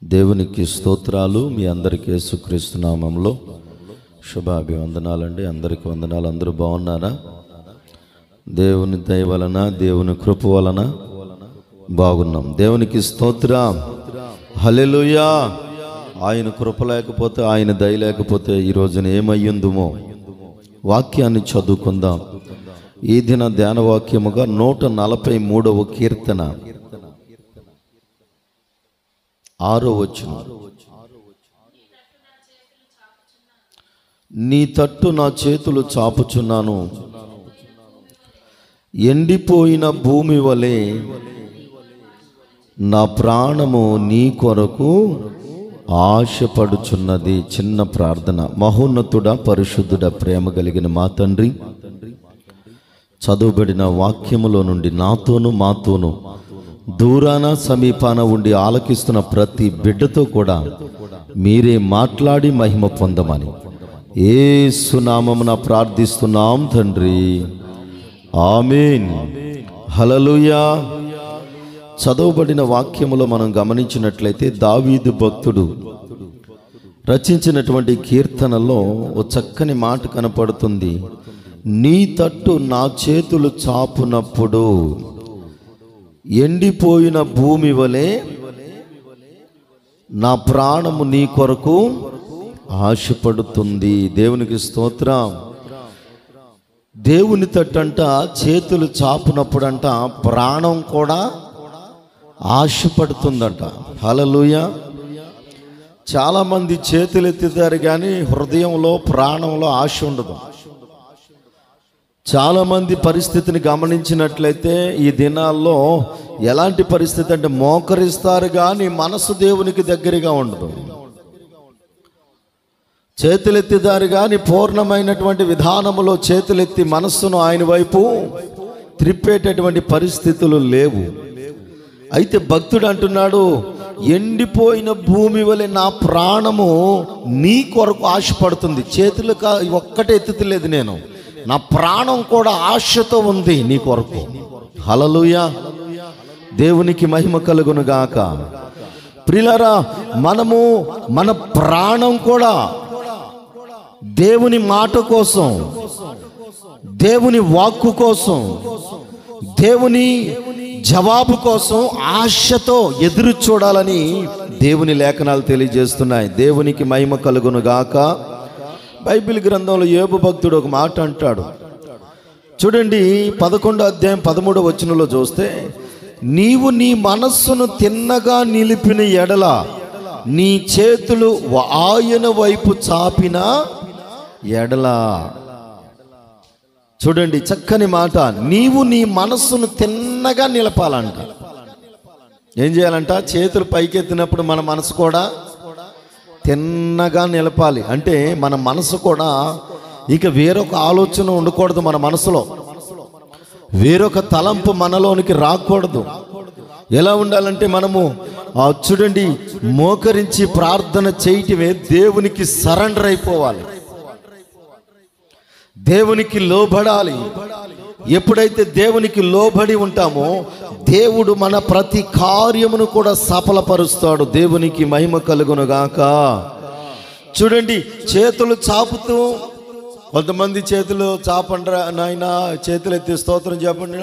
దేవునికి స్తోత్రాలు మీ అందరికీ యేసుక్రీస్తు నామంలో శుభాభివందనాలండి అందరికి వందనాలు అందరూ బాగున్నారా దేవుని దయ వలన దేవుని కృప వలన బాగున్నాం దేవునికి స్తోత్రం హల్లెలూయా ఆయన కృప లేకపోతే ఆయన దయ లేకపోతే ఈ రోజున ఏమయ్యిందుమో వాక్యాన్ని చదువుకుందాం ఈ దిన ధ్యాన వాక్యముగా నూట నలభై మూడవ కీర్తన ఆరో వచ్చిన నీ తట్టు నా చేతులు చాపుచున్నాను ఎండిపోయిన భూమి వలె నా ప్రాణము నీ కొరకు ఆశపడుచున్నది చిన్న ప్రార్థన మహోన్నతుడ పరిశుద్ధుడ ప్రేమ కలిగిన మా తండ్రి చదువుబడిన వాక్యములో నుండి నాతోను మాతోను దూరాన సమీపాన ఉండి ఆలకిస్తున్న ప్రతి బిడ్డతో కూడా మీరే మాట్లాడి మహిమ పొందమని ఏ సునామమున ప్రార్థిస్తున్నాం తండ్రి ఆమెన్ హలలుయా చదవబడిన వాక్యములో మనం గమనించినట్లయితే దావీదు భక్తుడు రచించినటువంటి కీర్తనలో ఓ చక్కని మాట కనపడుతుంది నీ తట్టు నా చేతులు చాపునప్పుడు ఎండిపోయిన భూమి వలె నా ప్రాణము నీ కొరకు ఆశపడుతుంది దేవునికి స్తోత్రం దేవుని తట్టంట చేతులు చాపునప్పుడంట ప్రాణం కూడా ఆశపడుతుందంట హలలుయ చాలామంది చేతులు ఎత్తుతారు కానీ హృదయంలో ప్రాణంలో ఆశ ఉండదు చాలామంది పరిస్థితిని గమనించినట్లయితే ఈ దినాల్లో ఎలాంటి పరిస్థితి అంటే మోకరిస్తారు కానీ మనసు దేవునికి దగ్గరగా ఉండదు చేతులెత్తిదారు కానీ పూర్ణమైనటువంటి విధానములో చేతులెత్తి మనస్సును ఆయన వైపు త్రిప్పేటటువంటి పరిస్థితులు లేవు అయితే భక్తుడు అంటున్నాడు ఎండిపోయిన భూమి వలె నా ప్రాణము నీ కొరకు ఆశపడుతుంది చేతులు కా ఒక్కటే ఎత్తుతలేదు నేను నా ప్రాణం కూడా ఆశతో ఉంది నీ కొరకు హలలుయ దేవునికి మహిమ కలుగును గాక ప్రిలరా మనము మన ప్రాణం కూడా దేవుని మాట కోసం దేవుని వాక్కు కోసం దేవుని జవాబు కోసం ఆశతో ఎదురు చూడాలని దేవుని లేఖనాలు తెలియజేస్తున్నాయి దేవునికి మహిమ కలుగును గాక బైబిల్ గ్రంథంలో యోబు భక్తుడు ఒక మాట అంటాడు చూడండి పదకొండో అధ్యాయం పదమూడో వచనంలో చూస్తే నీవు నీ మనస్సును తిన్నగా నిలిపిన ఎడల నీ చేతులు ఆయన వైపు చాపిన ఎడల చూడండి చక్కని మాట నీవు నీ మనస్సును తిన్నగా నిలపాలంట ఏం చేయాలంట చేతులు పైకెత్తినప్పుడు మన మనసు కూడా తిన్నగా నిలపాలి అంటే మన మనసు కూడా ఇక వేరొక ఆలోచన ఉండకూడదు మన మనసులో వేరొక తలంపు మనలోనికి రాకూడదు ఎలా ఉండాలంటే మనము ఆ చూడండి మోకరించి ప్రార్థన చేయటమే దేవునికి సరెండర్ అయిపోవాలి దేవునికి లోబడాలి ఎప్పుడైతే దేవునికి లోబడి ఉంటామో దేవుడు మన ప్రతి కార్యమును కూడా సఫలపరుస్తాడు దేవునికి మహిమ కలుగును గాక చూడండి చేతులు చాపుతూ కొంతమంది చేతులు చాపండ్రా నాయన చేతులు ఎత్తి స్తోత్రం చెప్పండి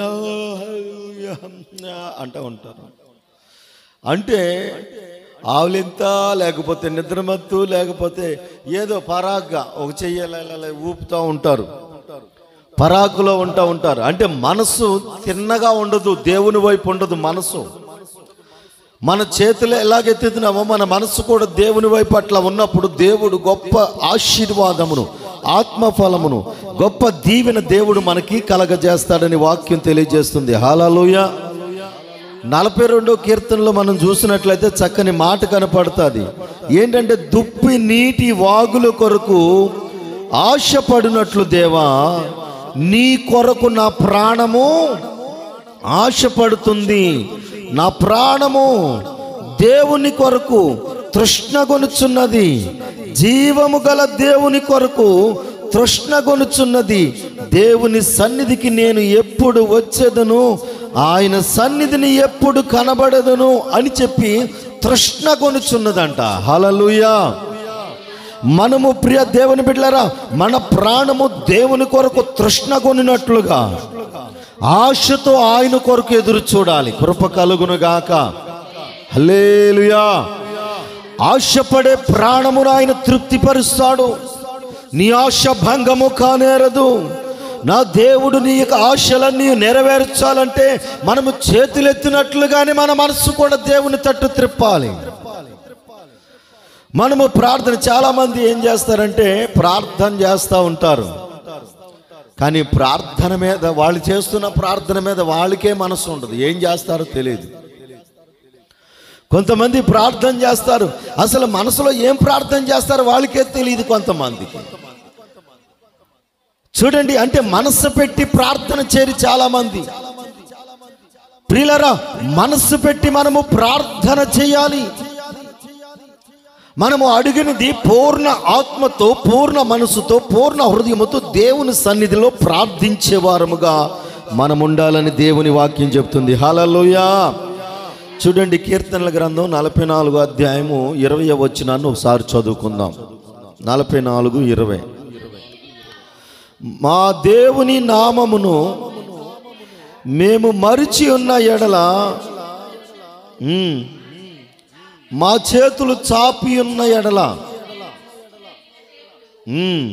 అంటూ ఉంటారు అంటే ఆవులింత లేకపోతే నిద్రమత్తు లేకపోతే ఏదో పరాగ్గా ఒక చెయ్యాల ఊపుతూ ఉంటారు పరాకులో ఉంటా ఉంటారు అంటే మనసు తిన్నగా ఉండదు దేవుని వైపు ఉండదు మనసు మన చేతులు ఎలాగెత్తుతున్నామో మన మనసు కూడా దేవుని వైపు అట్లా ఉన్నప్పుడు దేవుడు గొప్ప ఆశీర్వాదమును ఆత్మఫలమును గొప్ప దీవెన దేవుడు మనకి కలగజేస్తాడని వాక్యం తెలియజేస్తుంది హాలలోయ నలభై రెండో కీర్తనలో మనం చూసినట్లయితే చక్కని మాట కనపడుతుంది ఏంటంటే దుప్పి నీటి వాగుల కొరకు ఆశపడినట్లు దేవా నీ కొరకు నా ప్రాణము ఆశపడుతుంది నా ప్రాణము దేవుని కొరకు తృష్ణగొనుచున్నది జీవము గల దేవుని కొరకు తృష్ణగొనుచున్నది దేవుని సన్నిధికి నేను ఎప్పుడు వచ్చేదను ఆయన సన్నిధిని ఎప్పుడు కనబడదును అని చెప్పి తృష్ణ కొనుచున్నదంట హలలుయా మనము ప్రియ దేవుని బిడ్డలారా మన ప్రాణము దేవుని కొరకు తృష్ణ కొనినట్లుగా ఆశతో ఆయన కొరకు ఎదురు చూడాలి కృప కలుగునుగాక హల్లేలుయా ఆశపడే ప్రాణమును ఆయన తృప్తిపరుస్తాడు నీ ఆశ భంగము కానేరదు నా దేవుడు నీ యొక్క ఆశలన్నీ నెరవేర్చాలంటే మనము చేతులెత్తినట్లుగానే మన మనస్సు కూడా దేవుని తట్టు త్రిప్పాలి మనము ప్రార్థన చాలా మంది ఏం చేస్తారంటే ప్రార్థన చేస్తూ ఉంటారు కానీ ప్రార్థన మీద వాళ్ళు చేస్తున్న ప్రార్థన మీద వాళ్ళకే మనసు ఉండదు ఏం చేస్తారో తెలియదు కొంతమంది ప్రార్థన చేస్తారు అసలు మనసులో ఏం ప్రార్థన చేస్తారో వాళ్ళకే తెలియదు కొంతమందికి చూడండి అంటే మనస్సు పెట్టి ప్రార్థన చేరి చాలా మంది ప్రియులరా మనస్సు పెట్టి మనము ప్రార్థన చేయాలి మనము అడిగినది పూర్ణ ఆత్మతో పూర్ణ మనసుతో పూర్ణ హృదయముతో దేవుని సన్నిధిలో ప్రార్థించే వారముగా మనం ఉండాలని దేవుని వాక్యం చెప్తుంది హలలోయా చూడండి కీర్తనల గ్రంథం నలభై నాలుగు అధ్యాయము ఇరవై వచ్చినాన్ని ఒకసారి చదువుకుందాం నలభై నాలుగు ఇరవై మా దేవుని నామమును మేము మరిచి ఉన్న ఎడల ఉమ్, మా చేతులు చాపి ఉన్న ఎడల ఉమ్,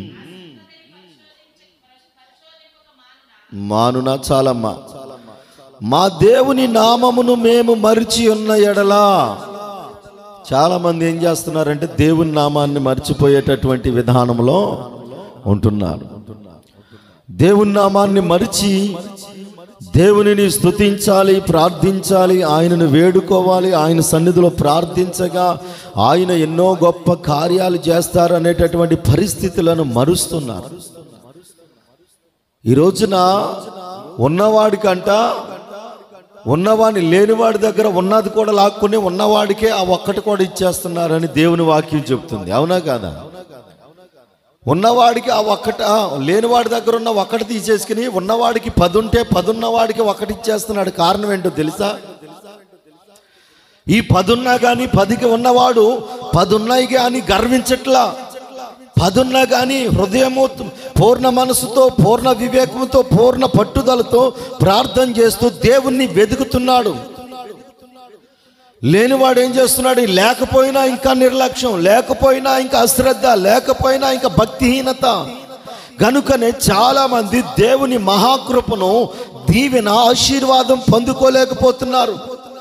మానునా చాలమ్మా మా దేవుని నామమును మేము మరిచి ఉన్న ఎడలా చాలా మంది ఏం చేస్తున్నారంటే దేవుని నామాన్ని మర్చిపోయేటటువంటి విధానంలో ఉంటున్నారు దేవుని నామాన్ని మరిచి దేవునిని స్తుతించాలి ప్రార్థించాలి ఆయనను వేడుకోవాలి ఆయన సన్నిధిలో ప్రార్థించగా ఆయన ఎన్నో గొప్ప కార్యాలు చేస్తారు అనేటటువంటి పరిస్థితులను మరుస్తున్నారు ఈ రోజున ఉన్నవాడికంట ఉన్నవాడిని లేనివాడి దగ్గర ఉన్నది కూడా లాక్కుని ఉన్నవాడికే ఆ ఒక్కటి కూడా ఇచ్చేస్తున్నారని దేవుని వాక్యం చెప్తుంది అవునా కాదా ఉన్నవాడికి ఆ ఒక్కట ఆ, లేనివాడి దగ్గర ఉన్న ఒక్కటి తీసేసుకుని ఉన్నవాడికి పది ఉంటే పది ఉన్నవాడికి ఒకటి ఇచ్చేస్తున్నాడు కారణం ఏంటో తెలుసా ఈ పదున్నా కానీ పదికి ఉన్నవాడు పదున్నాయి కానీ గర్వించట్లా పదున్నా కానీ హృదయము పూర్ణ మనసుతో పూర్ణ వివేకముతో పూర్ణ పట్టుదలతో ప్రార్థన చేస్తూ దేవుణ్ణి వెతుకుతున్నాడు లేనివాడు ఏం చేస్తున్నాడు లేకపోయినా ఇంకా నిర్లక్ష్యం లేకపోయినా ఇంకా అశ్రద్ధ లేకపోయినా ఇంకా భక్తిహీనత గనుకనే చాలా మంది దేవుని మహాకృపను దీవెన ఆశీర్వాదం పొందుకోలేకపోతున్నారు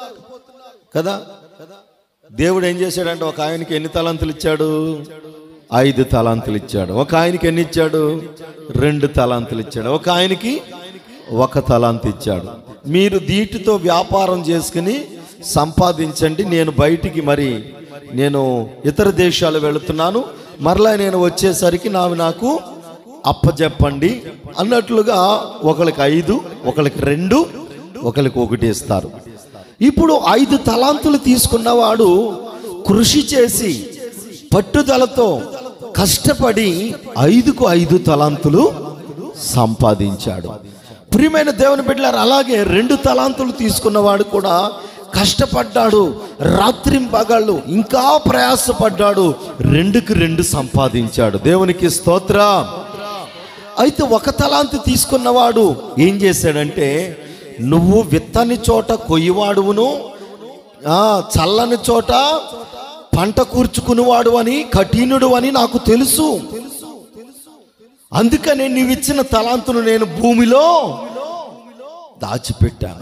కదా దేవుడు ఏం చేశాడంటే ఒక ఆయనకి ఎన్ని తలంతులు ఇచ్చాడు ఐదు తలాంతులు ఇచ్చాడు ఒక ఆయనకి ఎన్ని ఇచ్చాడు రెండు తలాంతులు ఇచ్చాడు ఒక ఆయనకి ఒక తలాంతు ఇచ్చాడు మీరు దీటితో వ్యాపారం చేసుకుని సంపాదించండి నేను బయటికి మరి నేను ఇతర దేశాలు వెళుతున్నాను మరలా నేను వచ్చేసరికి నావి నాకు అప్పచెప్పండి అన్నట్లుగా ఒకరికి ఐదు ఒకరికి రెండు ఒకరికి ఒకటి ఇస్తారు ఇప్పుడు ఐదు తలాంతులు తీసుకున్నవాడు కృషి చేసి పట్టుదలతో కష్టపడి ఐదుకు ఐదు తలాంతులు సంపాదించాడు ప్రియమైన దేవుని బిడ్డలారు అలాగే రెండు తలాంతులు తీసుకున్నవాడు కూడా కష్టపడ్డాడు రాత్రింపగళ్ళు ఇంకా ప్రయాసపడ్డాడు రెండుకి రెండు సంపాదించాడు దేవునికి స్తోత్ర అయితే ఒక తలాంతు తీసుకున్నవాడు ఏం చేశాడంటే నువ్వు విత్తని చోట కొయ్యవాడువును ఆ, చల్లని చోట పంట కూర్చుకునేవాడు అని కఠినుడు అని నాకు తెలుసు అందుకనే నీవిచ్చిన తలాంతును నేను భూమిలో దాచిపెట్టాను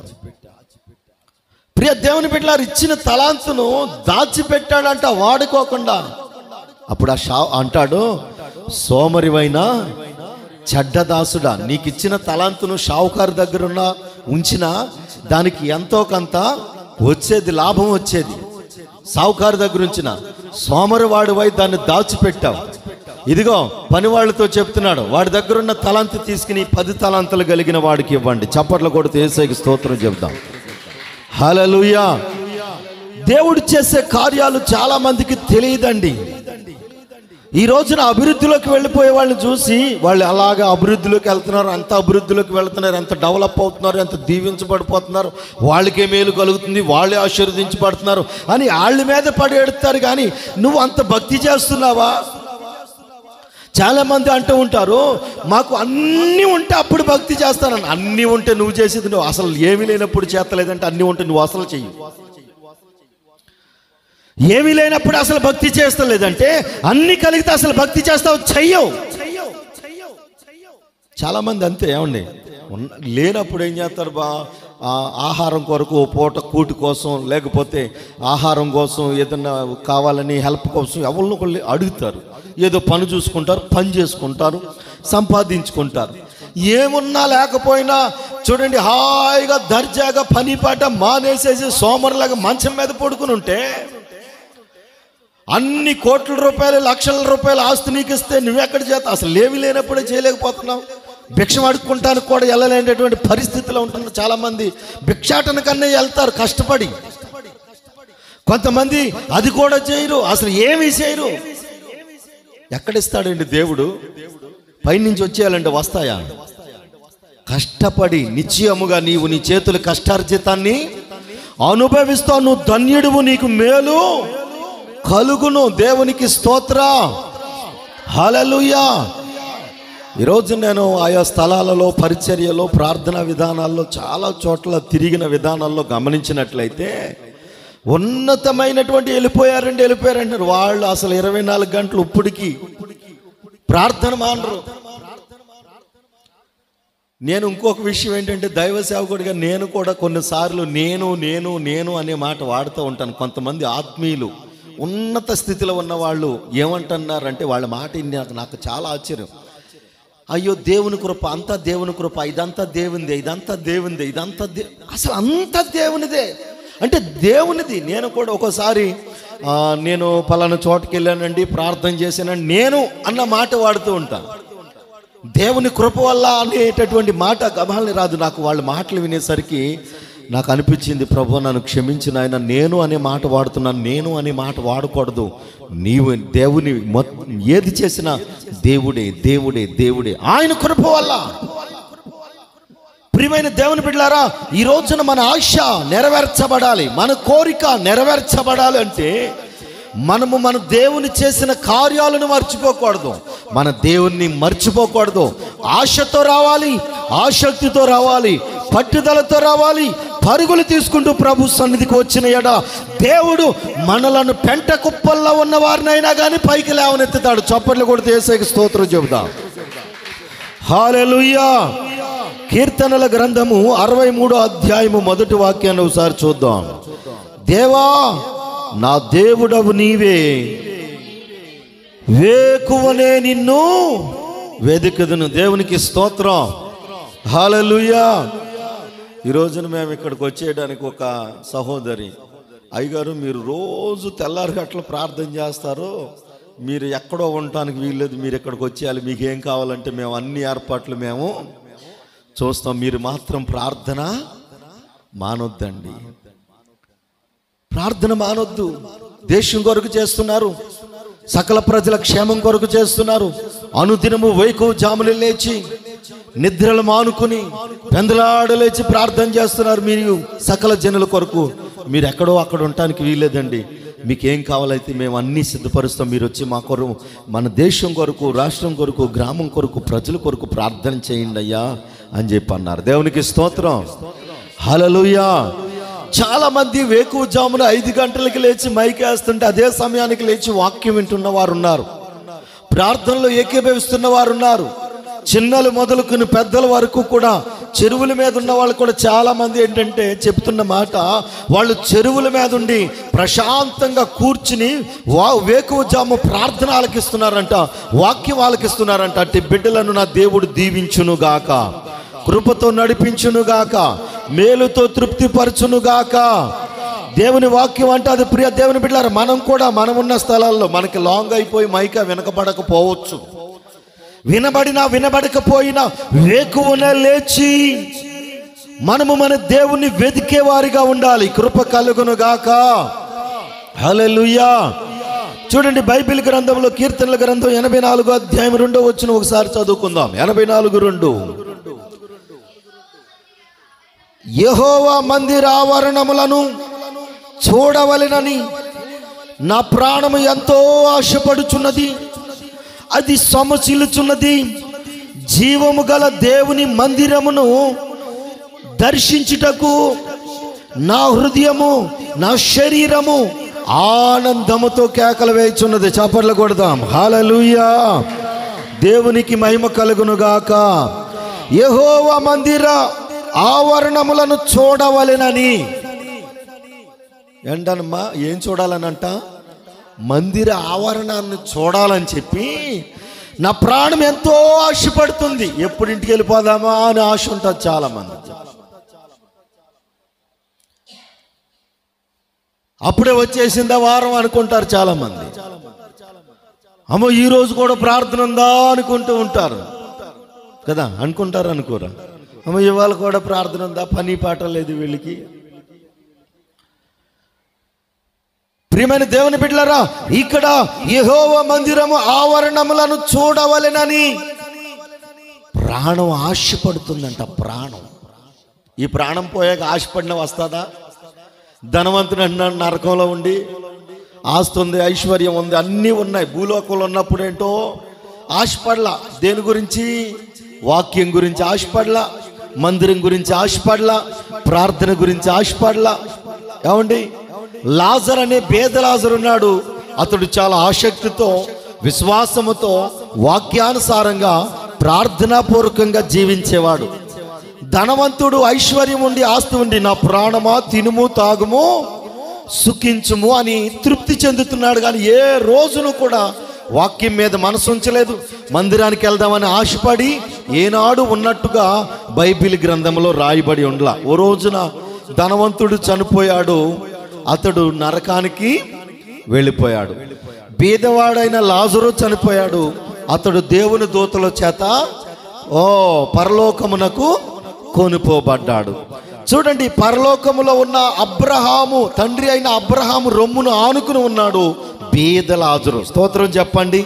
ప్రియ దేవుని బిడ్డలారు ఇచ్చిన తలాంతును దాచిపెట్టాడంట వాడుకోకుండా అప్పుడు ఆ షా అంటాడు సోమరివైనా చెడ్డదాసుడా నీకు ఇచ్చిన తలాంతును షావుకారు దగ్గర ఉన్న ఉంచిన దానికి ఎంతో కొంత వచ్చేది లాభం వచ్చేది సావుకారు దగ్గర ఉంచిన సోమరివాడివై దాన్ని దాచిపెట్టావు ఇదిగో పని వాళ్ళతో చెప్తున్నాడు వాడి దగ్గర ఉన్న తలాంతు తీసుకుని పది తలాంతులు కలిగిన వాడికి ఇవ్వండి చప్పట్లు కొడితే ఏసైకి స్తోత్రం చెప్దాం హలలుయా దేవుడు చేసే కార్యాలు చాలా మందికి తెలియదండి ఈ రోజున అభివృద్ధిలోకి వెళ్ళిపోయే వాళ్ళని చూసి వాళ్ళు అలాగా అభివృద్ధిలోకి వెళ్తున్నారు అంత అభివృద్ధిలోకి వెళ్తున్నారు ఎంత డెవలప్ అవుతున్నారు ఎంత దీవించబడిపోతున్నారు వాళ్ళకే మేలు కలుగుతుంది వాళ్ళే ఆశీర్వదించబడుతున్నారు అని వాళ్ళ మీద పడి ఎడుతారు కానీ నువ్వు అంత భక్తి చేస్తున్నావా చాలా మంది అంటూ ఉంటారు మాకు అన్నీ ఉంటే అప్పుడు భక్తి చేస్తానని అన్నీ ఉంటే నువ్వు చేసేది నువ్వు అసలు ఏమీ లేనప్పుడు చేస్తలేదంటే అన్నీ ఉంటే నువ్వు అసలు చెయ్యి ఏమీ లేనప్పుడు అసలు భక్తి చేస్తలేదంటే అన్ని కలిగితే అసలు భక్తి చేస్తావు చెయ్యవు చాలా మంది అంతే ఏమండి ఉన్న- లేనప్పుడు ఏం చేస్తారు బా ఆ, ఆహారం కొరకు ఓ పూట కూటి కోసం లేకపోతే ఆహారం కోసం ఏదన్నా కావాలని హెల్ప్ కోసం ఎవరిని ఒకళ్ళు అడుగుతారు ఏదో పని చూసుకుంటారు పని చేసుకుంటారు సంపాదించుకుంటారు ఏమున్నా లేకపోయినా చూడండి హాయిగా దర్జాగా పని పాట మానేసేసి సోమరులాగా మంచం మీద పడుకుని ఉంటే అన్ని కోట్ల రూపాయలు లక్షల రూపాయల ఆస్తి నీకు ఇస్తే నువ్వెక్కడ చేత అసలు ఏమి లేనప్పుడే చేయలేకపోతున్నావు భిక్షం అడుక్కుంటానికి కూడా వెళ్ళలేనటువంటి పరిస్థితిలో ఉంటున్నారు చాలా మంది భిక్షాటన కన్నా వెళ్తారు కష్టపడి కొంతమంది అది కూడా చేయరు అసలు ఏమీ చేయరు ఎక్కడిస్తాడండి దేవుడు పైనుంచి వచ్చేయాలంటే వస్తాయా కష్టపడి నిశ్చయముగా నీవు నీ చేతుల కష్టార్జితాన్ని అనుభవిస్తావు నువ్వు ధన్యుడువు నీకు మేలు కలుగును దేవునికి స్తోత్ర హలలుయా ఈరోజు నేను ఆయా స్థలాలలో పరిచర్యలో ప్రార్థనా విధానాల్లో చాలా చోట్ల తిరిగిన విధానాల్లో గమనించినట్లయితే ఉన్నతమైనటువంటి వెళ్ళిపోయారండి వెళ్ళిపోయారంటారు వాళ్ళు అసలు ఇరవై నాలుగు గంటలు ఇప్పటికి ప్రార్థన మానరు నేను ఇంకొక విషయం ఏంటంటే దైవ సేవకుడిగా నేను కూడా కొన్నిసార్లు నేను నేను నేను అనే మాట వాడుతూ ఉంటాను కొంతమంది ఆత్మీయులు ఉన్నత స్థితిలో ఉన్న వాళ్ళు ఏమంటున్నారంటే వాళ్ళ మాట విని నాకు నాకు చాలా ఆశ్చర్యం అయ్యో దేవుని కృప అంతా దేవుని కృప ఇదంతా దేవునిదే ఇదంతా దేవునిదే ఇదంతా దే అసలు అంతా దేవునిదే అంటే దేవునిది నేను కూడా ఒకసారి ఆ, నేను పలానా చోటుకి వెళ్ళానండి ప్రార్థన చేశానండి నేను అన్న మాట వాడుతూ ఉంటాను దేవుని కృప వల్ల అనేటటువంటి మాట గబాలని రాదు నాకు వాళ్ళ మాటలు వినేసరికి నాకు అనిపించింది ప్రభు నన్ను క్షమించిన ఆయన నేను అనే మాట వాడుతున్నాను నేను అనే మాట వాడకూడదు నీవు దేవుని మొ- ఏది చేసినా దేవుడే దేవుడే దేవుడే ఆయన కృప వల్ల ప్రియమైన దేవుని బిడ్డలారా ఈ రోజున మన ఆశ నెరవేర్చబడాలి మన కోరిక నెరవేర్చబడాలి అంటే మనము మన దేవుని చేసిన కార్యాలను మర్చిపోకూడదు మన దేవుణ్ణి మర్చిపోకూడదు ఆశతో రావాలి ఆసక్తితో రావాలి పట్టుదలతో రావాలి పరుగులు తీసుకుంటూ ప్రభు సన్నిధికి వచ్చిన ఎడ దేవుడు మనలను పెంట కుప్పల్లో ఉన్న వారినైనా కానీ పైకి లేవనెత్తుతాడు చప్పట్లు కొడితే ఏసైకి స్తోత్రం చెబుదాం హాలెలుయ్యా కీర్తనల గ్రంథము అరవై మూడో అధ్యాయము మొదటి వాక్యాన్ని ఒకసారి చూద్దాం దేవా నా దేవుడవు నీవే వేకువనే నిన్ను వెదుకదును దేవునికి స్తోత్రం హాలెలుయ్యా ఈ రోజున మేము ఇక్కడికి వచ్చేయడానికి ఒక సహోదరి అయ్యగారు మీరు రోజు తెల్లారి గట్ల ప్రార్థన చేస్తారు మీరు ఎక్కడో ఉండటానికి వీల్లేదు మీరు ఇక్కడికి వచ్చేయాలి మీకు ఏం కావాలంటే మేము అన్ని ఏర్పాట్లు మేము చూస్తాం మీరు మాత్రం ప్రార్థన మానొద్దండి ప్రార్థన మానొద్దు దేశం కొరకు చేస్తున్నారు సకల ప్రజల క్షేమం కొరకు చేస్తున్నారు అనుదినము వైకు జాములు లేచి నిద్రలు మానుకుని పెందలాడ లేచి ప్రార్థన చేస్తున్నారు మీరు సకల జనుల కొరకు మీరు ఎక్కడో అక్కడ ఉండటానికి వీల్లేదండి మీకు ఏం కావాలైతే మేము అన్నీ సిద్ధపరుస్తాం మీరు వచ్చి మా కొరకు మన దేశం కొరకు రాష్ట్రం కొరకు గ్రామం కొరకు ప్రజల కొరకు ప్రార్థన చేయండి అయ్యా అని చెప్పి అన్నారు దేవునికి స్తోత్రం హలలుయా చాలా మంది వేకువజామున ఐదు గంటలకి లేచి మైకేస్తుంటే అదే సమయానికి లేచి వాక్యం వింటున్న వారు ఉన్నారు ప్రార్థనలో ఏకీభవిస్తున్న వారు ఉన్నారు చిన్నలు మొదలుకుని పెద్దల వరకు కూడా చెరువుల మీద ఉన్న వాళ్ళు కూడా చాలా మంది ఏంటంటే చెప్తున్న మాట వాళ్ళు చెరువుల మీద ఉండి ప్రశాంతంగా కూర్చుని వా వేకువజాము ప్రార్థన ఆలకిస్తున్నారంట వాక్యం ఆలకిస్తున్నారంట అంటే బిడ్డలను నా దేవుడు దీవించును గాక కృపతో నడిపించును గాక మేలుతో తృప్తిపరచును గాక దేవుని వాక్యం అంటే అది ప్రియ దేవుని బిడ్డారు మనం కూడా మనం ఉన్న స్థలాల్లో మనకి లాంగ్ అయిపోయి మైక వెనకబడకపోవచ్చు వినబడినా వినబడకపోయినా వేకువన లేచి మనము మన దేవుణ్ణి వెతికే వారిగా ఉండాలి కృప కలుగును గాక హల్లెలూయా చూడండి బైబిల్ గ్రంథంలో కీర్తనల గ్రంథం ఎనభై నాలుగు అధ్యాయం రెండో వచ్చిన ఒకసారి చదువుకుందాం ఎనభై నాలుగు రెండు యెహోవా మందిర ఆవరణములను చూడవలెనని నా ప్రాణము ఎంతో ఆశపడుచున్నది అది సమశిలుచున్నది జీవము గల దేవుని మందిరమును దర్శించుటకు నా హృదయము నా శరీరము ఆనందముతో కేకలు వేయుచున్నది చప్పట్లు కొడదాం హాలలుయా దేవునికి మహిమ కలుగునుగాక యెహోవ మందిర ఆవరణములను చూడవలెనని ఏంటనమ్మా ఏం చూడాలనంట మందిర ఆవరణాన్ని చూడాలని చెప్పి నా ప్రాణం ఎంతో ఆశపడుతుంది ఎప్పుడు ఇంటికి వెళ్ళిపోదామా అని ఆశ ఉంటుంది చాలా మంది అప్పుడే వచ్చేసిందా వారం అనుకుంటారు చాలా మంది అమ్మో ఈ రోజు కూడా ప్రార్థన ఉందా అనుకుంటూ ఉంటారు కదా అనుకుంటారు అనుకోరా అమ్మ ఇవాళ కూడా ప్రార్థన ఉందా పని పాట లేదు వీళ్ళకి ప్రియమైన దేవుని బిడ్డలారా ఇక్కడ యెహోవ మందిరము ఆవరణములను చూడవలెనని ప్రాణం ఆశపడుతుందంట ప్రాణం ఈ ప్రాణం పోయాక ఆశపడిన వస్తుందా ధనవంతుడు అన్నాడు నరకంలో ఉండి ఆస్తి ఉంది ఐశ్వర్యం ఉంది అన్నీ ఉన్నాయి భూలోకంలో ఉన్నప్పుడు ఏంటో ఆశపడలా దేని గురించి వాక్యం గురించి ఆశపడలా మందిరం గురించి ఆశపడలా ప్రార్థన గురించి ఆశపడలా ఏమండి లాజర్ అనే పేద లాజర్ ఉన్నాడు అతడు చాలా ఆసక్తితో విశ్వాసముతో వాక్యానుసారంగా ప్రార్థనాపూర్వకంగా జీవించేవాడు ధనవంతుడు ఐశ్వర్యం ఉండి ఆస్తి ఉండి నా ప్రాణమా తినుము తాగుము సుఖించుము అని తృప్తి చెందుతున్నాడు కానీ ఏ రోజును కూడా వాక్యం మీద మనసు ఉంచలేదు మందిరానికి వెళ్దామని ఆశపడి ఏనాడు ఉన్నట్టుగా బైబిల్ గ్రంథంలో రాయబడి ఉండలా ఓ రోజున ధనవంతుడు చనిపోయాడు అతడు నరకానికి వెళ్ళిపోయాడు బీదవాడైన లాజరు చనిపోయాడు అతడు దేవుని దూతల చేత ఓ పరలోకమునకు కొనుపోబడ్డాడు చూడండి పరలోకములో ఉన్న అబ్రహాము తండ్రి అయిన అబ్రహాము రొమ్మును ఆనుకుని ఉన్నాడు బీద లాజరు స్తోత్రం చెప్పండి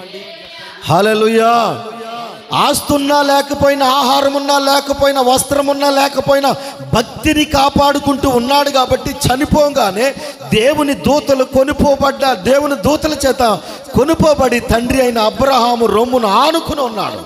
హల్లెలూయా ఆస్తున్నా లేకపోయినా ఆహారం ఉన్నా లేకపోయినా వస్త్రం ఉన్నా లేకపోయినా భక్తిని కాపాడుకుంటూ ఉన్నాడు కాబట్టి చనిపోగానే దేవుని దూతలు కొనుపోబడ్డ దేవుని దూతల చేత కొనుపోబడి తండ్రి అయిన అబ్రహాము రొమ్మును ఆనుకుని ఉన్నాడు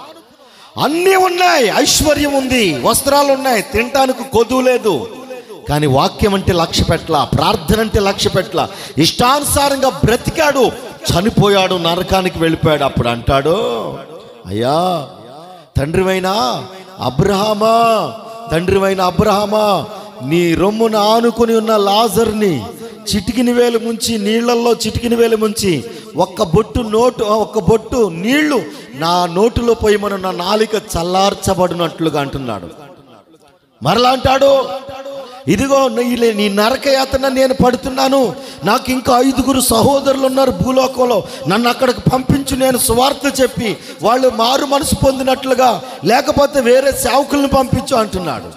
అన్నీ ఉన్నాయి ఐశ్వర్యం ఉంది వస్త్రాలు ఉన్నాయి తినటానికి కొదువు లేదు కానీ వాక్యం అంటే లక్ష్య పెట్టలా ప్రార్థన అంటే లక్ష్య పెట్టలా ఇష్టానుసారంగా బ్రతికాడు చనిపోయాడు నరకానికి వెళ్ళిపోయాడు అప్పుడు అంటాడు అయ్యా తండ్రివైనా అబ్రహామా తండ్రివైన అబ్రహామా నీ రొమ్మును ఆనుకుని ఉన్న లాజర్ని చిటికిని వేలు ముంచి నీళ్లలో చిటికిని వేలు ముంచి ఒక్క బొట్టు నోటు ఒక్క బొట్టు నీళ్లు నా నోటిలో పోయి మన నా నాలిక చల్లార్చబడినట్లుగా అంటున్నాడు మరలా అంటాడు ఇదిగో నీ- నీ నరకయాతన నేను పడుతున్నాను నాకు ఇంకా ఐదుగురు సహోదరులు ఉన్నారు భూలోకంలో నన్ను అక్కడికి పంపించు నేను సువార్త చెప్పి వాళ్ళు మారు మనసు పొందినట్లుగా లేకపోతే వేరే సేవకులను పంపించు అంటున్నాడు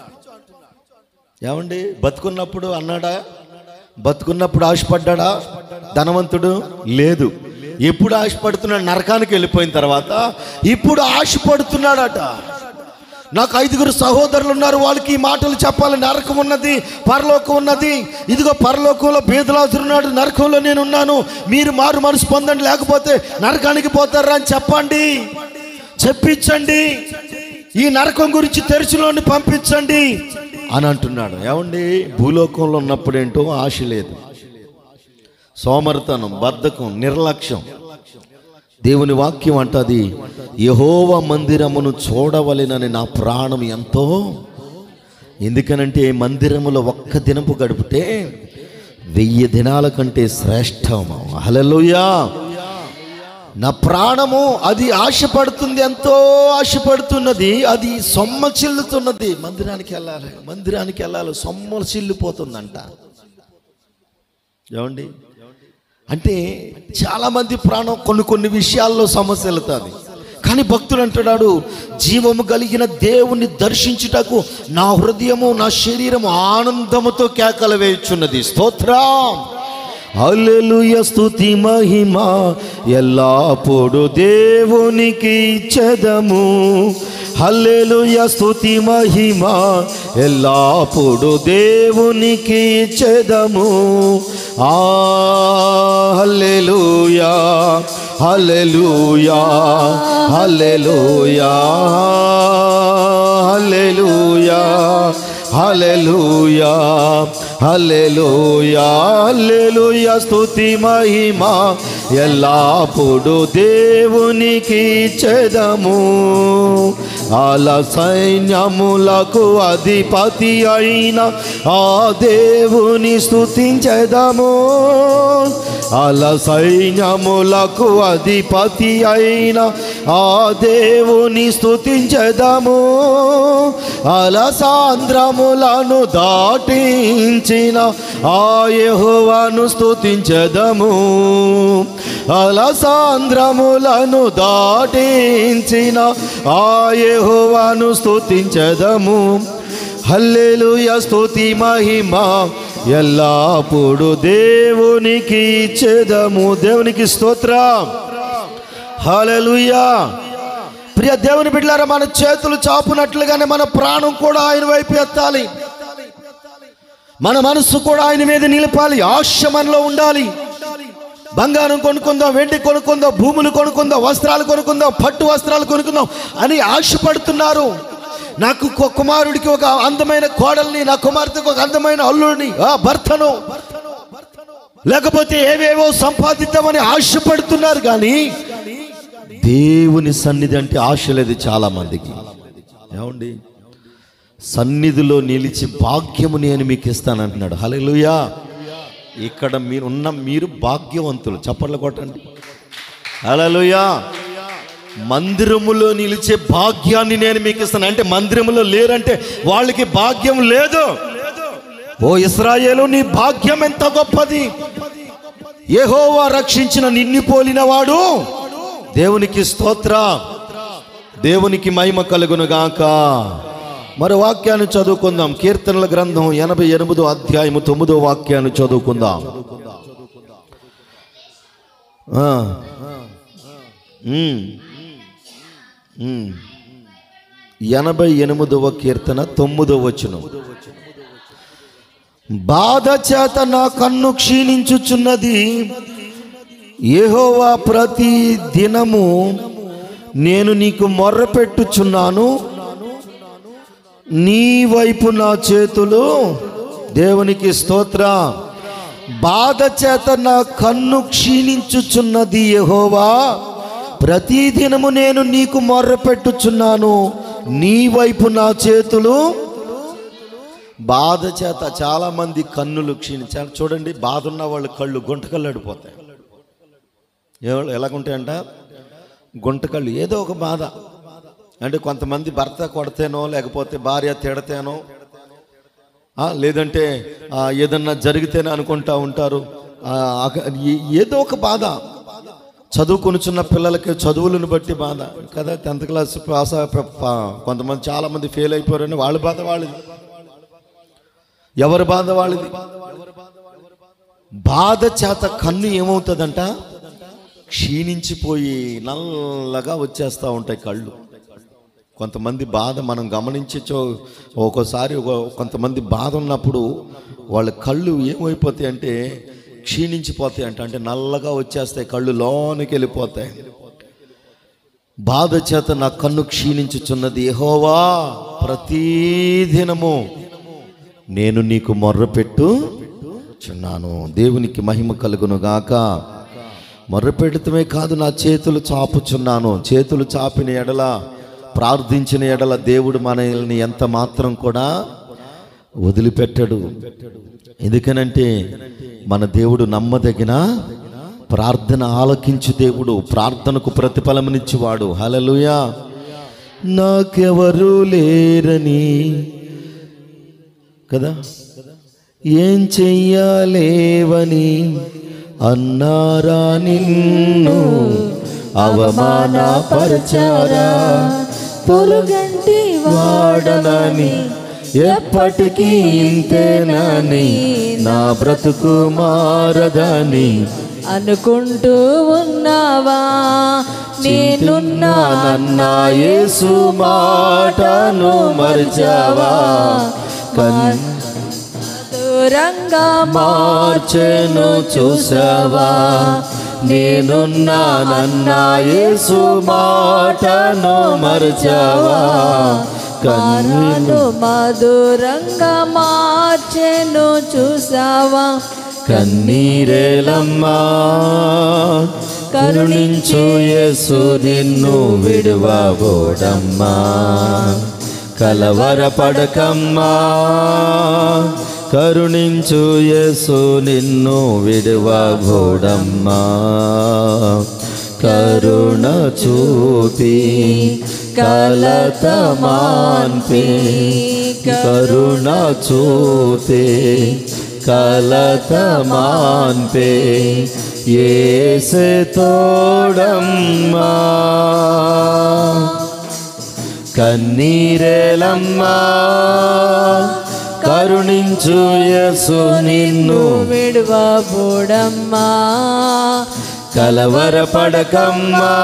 ఏమండి బతుకున్నప్పుడు అన్నాడా బతుకున్నప్పుడు ఆశపడ్డాడా ధనవంతుడు లేదు ఎప్పుడు ఆశపడుతున్నాడు నరకానికి వెళ్ళిపోయిన తర్వాత ఇప్పుడు ఆశపడుతున్నాడట నాకు ఐదుగురు సహోదరులు ఉన్నారు వాళ్ళకి ఈ మాటలు చెప్పాలి నరకం ఉన్నది పరలోకం ఉన్నది ఇదిగో పరలోకంలో బీదలాజున్నాడు నరకంలో నేను ఉన్నాను మీరు మారు మనసు పొందండి లేకపోతే నరకానికి పోతారా అని చెప్పండి చెప్పించండి ఈ నరకం గురించి తెరుచులోని పంపించండి అని అంటున్నాడు ఏమండి భూలోకంలో ఉన్నప్పుడు ఏంటో ఆశ లేదు సోమరితనం బద్ధకం నిర్లక్ష్యం దేవుని వాక్యం అంటది యహోవ మందిరమును చూడవలెనని నా ప్రాణం ఎంతో ఎందుకనంటే మందిరములో ఒక్క దినపు గడిపితే వెయ్యి దినాల కంటే శ్రేష్టము హలలుయా నా ప్రాణము అది ఆశపడుతుంది ఎంతో ఆశపడుతున్నది అది సొమ్మ చిల్లుతున్నది మందిరానికి వెళ్ళాలి మందిరానికి వెళ్ళాలి సొమ్మ చిల్లిపోతుందంట ఏమండి అంటే చాలా మంది ప్రాణం కొన్ని కొన్ని విషయాల్లో సమస్య వెళ్తుంది కానీ భక్తుడు అంటున్నాడు జీవము కలిగిన దేవుని దర్శించుటకు నా హృదయము నా శరీరము ఆనందముతో కేకలు వేయుచున్నది స్తోత్రం హల్లెలూయ స్తుతి మహిమ ఎల్లప్పుడు దేవునికి ఇచ్చెదము హల్లెలూయ స్తుతి మహిమ ఎల్లప్పుడు దేవునికి ఇచ్చెదము ఆ హల్లెలూయా హల్లెలూయా హల్లెలూయా హల్లెలూయా హల్లెలూయా హల్లెలూయా హల్లెలూయా స్తుతి మహిమ ఎల్లప్పుడు దేవునికి చెదము అల సైన్యములకు అధిపతి అయిన ఆ దేవుని స్తుతించెదము అల సైన్యములకు అధిపతి అయిన ఆ దేవుని స్తుతించెదము అల సాంద్రములను దాటించిన ఆ యెహోవాను స్తుతించెదము అల సాంద్రములను దాటించిన ఆ యెహోవాను స్తుతించెదము హల్లెలూయ స్తుతి మహిమ ఎల్లప్పుడు దేవునికి ఇచ్చేదము దేవునికి స్తోత్రం హల్లెలూయా ప్రియ దేవుని బిడ్డలారా మన చేతులు చాపునట్లుగానే మన ప్రాణం కూడా ఆయన వైపు ఎత్తాలి మన మనస్సు కూడా ఆయన మీద నిలపాలి ఆశ మనలో ఉండాలి బంగారం కొనుక్కుందాం వెండి కొనుక్కుందాం భూములు కొనుక్కుందాం వస్త్రాలు కొనుక్కుందాం పట్టు వస్త్రాలు కొనుక్కుందాం అని ఆశపడుతున్నారు నాకు ఒక కుమారుడికి ఒక అందమైన కోడల్ని నా కుమార్తెకు ఒక అందమైన అల్లుడిని ఆ భర్తను లేకపోతే ఏవేవో సంపాదిద్దామని ఆశపడుతున్నారు కానీ దేవుని సన్నిధి అంటే ఆశ లేదు చాలా మందికి ఏమండి సన్నిధిలో నిలిచి భాగ్యము నేను మీకు ఇస్తానంటున్నాడు హల్లెలూయా ఇక్కడ మీరు ఉన్న మీరు భాగ్యవంతులు చప్పట్లు కొట్టండి హల్లెలూయా మందిరములో నిలిచే భాగ్యాన్ని నేను మీకు ఇస్తాను అంటే మందిరములో లేరంటే వాళ్ళకి భాగ్యం లేదు ఓ ఇస్రాయేలు నీ భాగ్యం ఎంత గొప్పది యెహోవా రక్షించిన నిన్ను పోలిన వాడు దేవునికి స్తోత్ర దేవునికి మహిమ కలుగును గాక మరో వాక్యాన్ని చదువుకుందాం కీర్తనల గ్రంథం ఎనభై ఎనిమిదో అధ్యాయము తొమ్మిదో వాక్యాన్ని చదువుకుందాం ఆ. ఉమ్. ఉమ్. ఎనభై ఎనిమిదవ కీర్తన తొమ్మిదో వచనం బాధ చేత నా కన్ను క్షీణించుచున్నది యెహోవా ప్రతి దినము నేను నీకు మొర్రపెట్టుచున్నాను నీ వైపు నా చేతులు దేవునికి స్తోత్ర బాధ చేత నా కన్ను క్షీణించుచున్నది యెహోవా ప్రతి దినము నేను నీకు మొర్రపెట్టుచున్నాను నీ వైపు నా చేతులు బాధ చేత చాలా మంది కన్నులు క్షీణించారు చూడండి బాధ ఉన్న వాళ్ళ కళ్ళు గుంటకళ్ళు అడిపోతాయి ఏ- ఎలాగుంటాయంట గుంటకళ్ళు ఏదో ఒక బాధ అంటే కొంతమంది భర్త కొడితేనో లేకపోతే భార్య తిడతేనో ఆ, లేదంటే ఆ, ఏదన్నా జరిగితేనే అనుకుంటా ఉంటారు ఆ, అక- ఏ- ఏదో ఒక బాధ చదువుకొనుచున్న పిల్లలకి చదువులను బట్టి బాధ కదా టెన్త్ క్లాస్ పాస్ అయ్య- ప- ప- కొంతమంది చాలా మంది ఫెయిల్ అయిపోయారని వాళ్ళ బాధ వాళ్ళది ఎవరి బాధ వాళ్ళది బాధ చేత కన్ను ఏమవుతుందంట క్షీణించిపోయి నల్లగా వచ్చేస్తూ ఉంటాయి కళ్ళు కొంతమంది బాధ మనం గమనించచ్చో ఒక్కోసారి ఒక- కొంతమంది బాధ ఉన్నప్పుడు వాళ్ళ కళ్ళు ఏమైపోతాయి అంటే క్షీణించిపోతాయి అంట అంటే నల్లగా వచ్చేస్తాయి కళ్ళు లోనికి వెళ్ళిపోతాయి బాధ చేత నా కన్ను క్షీణించుచున్నది యెహోవా ప్రతిదినము నేను నీకు మొర్రపెట్టు చున్నాను దేవునికి మహిమ కలుగును గాక మొర్రపెడతమే కాదు నా చేతులు చాపుచున్నాను చేతులు చాపిన ఎడల ప్రార్థించిన ఎడల దేవుడు మనల్ని ఎంత మాత్రం కూడా వదిలిపెట్టడు ఎందుకనంటే మన దేవుడు నమ్మదగిన ప్రార్థన ఆలకించు దేవుడు ప్రార్థనకు ప్రతిఫలమునిచ్చువాడు హలలుయా నాకెవరు లేరని కదా ఏం చెయ్యాలేవని అన్నారా నిన్ను అవమానపరచారా పొరుగంటి వాడనని ఎప్పటికీ ఇంతేనని నా బ్రతుకు మారదని అనుకుంటూ ఉన్నావా నేనున్నానన్న యేసు మాటను మరిచావా కన్ దూరంగా మార్చెను చూసావా నేనున్నానన్న యేసు మాటను మరిచావా కన్ను మారను మధురంగా మార్చెను చూసావా కన్నీరేలమ్మా కరుణించు యేసు నిన్ను విడువబోడమ్మా కలవరపడకమ్మా కరుణించు యేసు నిన్ను విడువబోడమ్మా కరుణ చూపి కలత మాన్పి కరుణ చూపి కలత మాన్పే ఏసే తోడమ్మా కన్నీరేలమ్మా కరుణించు యసు నిన్ను విడువబోడమ్మా కలవరపడకమ్మా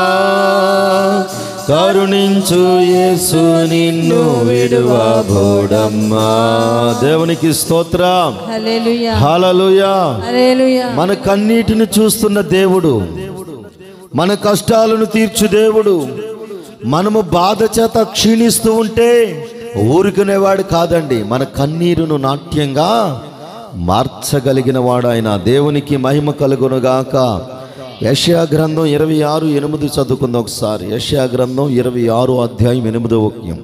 కరుణించు యేసు నిన్ను విడువబోడమ్మా దేవునికి స్తోత్రం హల్లెలూయా హల్లెలూయా హల్లెలూయా మన కన్నీటిని చూస్తున్న దేవుడు మన కష్టాలను తీర్చు దేవుడు మనము బాధ చేత క్షీణిస్తూ ఉంటే ఊరుకునేవాడు కాదండి మన కన్నీరును నాట్యంగా మార్చగలిగిన వాడు ఆయన దేవునికి మహిమ కలుగునుగాక యష్యా గ్రంథం ఇరవై ఆరు ఎనిమిది చదువుకుందాం ఒకసారి యష్యా గ్రంథం ఇరవై ఆరు అధ్యాయం ఎనిమిదో వాక్యం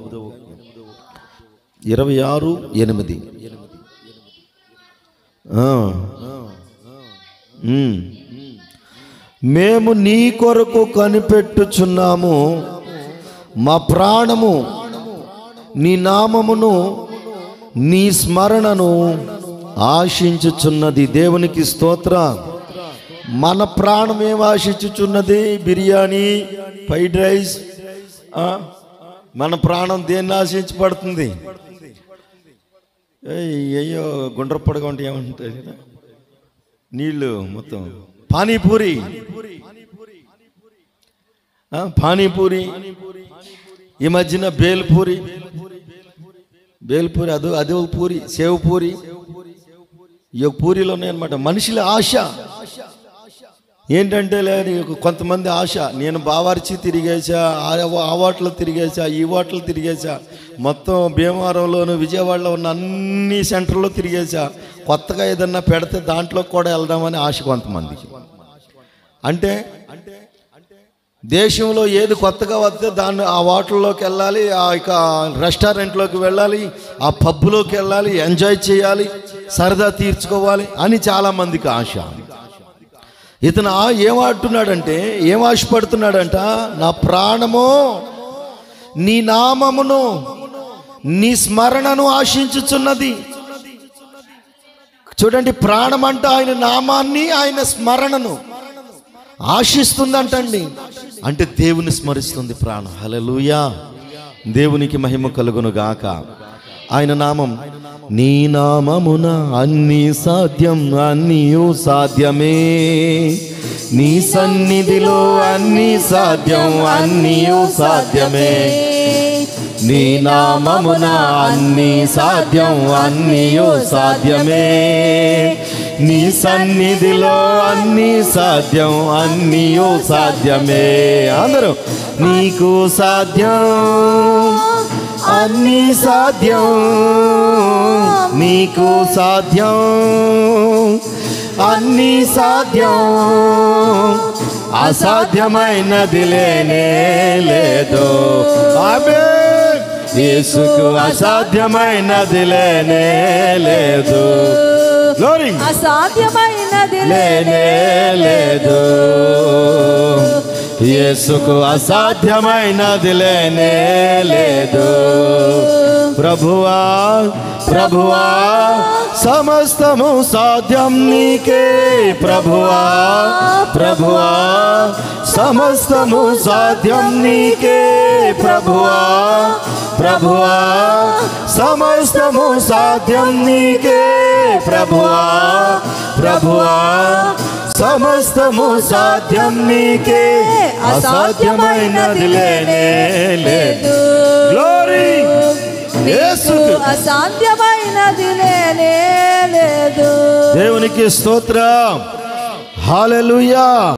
ఇరవై ఆరు ఎనిమిది ఆ. ఉమ్. మేము నీ కొరకు కనిపెట్టుచున్నాము మా ప్రాణము నీ నామమును నీ స్మరణను ఆశించుచున్నది దేవునికి స్తోత్ర మన ప్రాణం ఏం ఆశించుచున్నది బిర్యానీ ఫ్రైడ్ రైస్ ఆ? మన ప్రాణం దేన్ని ఆశించబడుతుంది ఏయ్, అయ్యో గుండ్రపడగా ఉంటే ఏమంటాయి కదా నీళ్ళు మొత్తం పానీపూరి ఆ, పానీపూరి ఈ మధ్యన బేల్పూరి బేల్పూరి అదో అదే ఒక పూరి సేవ్ పూరి ఈ యొక్క పూరీలు ఉన్నాయన్నమాట మనుషుల ఆశ ఏంటంటే లేదు కొంతమంది ఆశ నేను బావార్చి తిరిగేసా ఆ ఆ వాటలు తిరిగేసా ఈ వాటలు తిరిగేసా మొత్తం భీమవరంలోను విజయవాడలో ఉన్న అన్ని సెంటర్లో తిరిగేసా కొత్తగా ఏదన్నా పెడితే దాంట్లో కూడా వెళ్దామని ఆశ కొంతమందికి అంటే దేశంలో ఏది కొత్తగా వస్తే దాన్ని ఆ హోటల్లోకి వెళ్ళాలి ఆ ఇక రెస్టారెంట్లోకి వెళ్ళాలి ఆ పబ్లోకి వెళ్ళాలి ఎంజాయ్ చేయాలి సరదా తీర్చుకోవాలి అని చాలామందికి ఆశ ఇతను ఆ- ఏం ఆడుతున్నాడంటే ఏం ఆశపడుతున్నాడంట నా ప్రాణము నీ నామమును నీ స్మరణను ఆశించుచున్నది చూడండి ప్రాణం అంట ఆయన నామాన్ని ఆయన స్మరణను ఆశిస్తుందంటండి అంటే దేవుని స్మరిస్తుంది ప్రాణం హల్లెలూయా దేవునికి మహిమ కలుగును గాక ఆయన నామం నీ నామమున అన్ని సాధ్యం అన్నీయు సాధ్యమే నీ సన్నిధిలో అన్ని సాధ్యం అన్నీయు సాధ్యమే నీ నామమున అన్ని సాధ్యం అన్నీయు సాధ్యమే నీ సన్నిధిలో అన్ని సాధ్యం అన్నీయు సాధ్యమే అందరూ నీకు సాధ్యం అన్ని సాధ్యం నీకు సాధ్యం అన్ని సాధ్యం అసాధ్యమైనది లేనే లేదు ఆమె యేసుకు అసాధ్యమైనది లేనే లేదు Glory. అసాధ్యమైనది లేనే లేదు యేసుకు అసాధ్యమైనది లేనే లేదు ప్రభువా ప్రభువా సమస్తము సాధ్యం నీకే ప్రభువా ప్రభువా సమస్తము సాధ్యం నీకే ప్రభువా ప్రభువా సమస్తము సాధ్యం నీకే ప్రభువా ప్రభువా సమస్తము సాధ్యం నీకే అసాధ్యమైనది లేనే లేదు గ్లోరీ యేసుకు అసాధ్యమైనది లేనే లేదు దేవునికి స్తోత్రం హాలెలూయా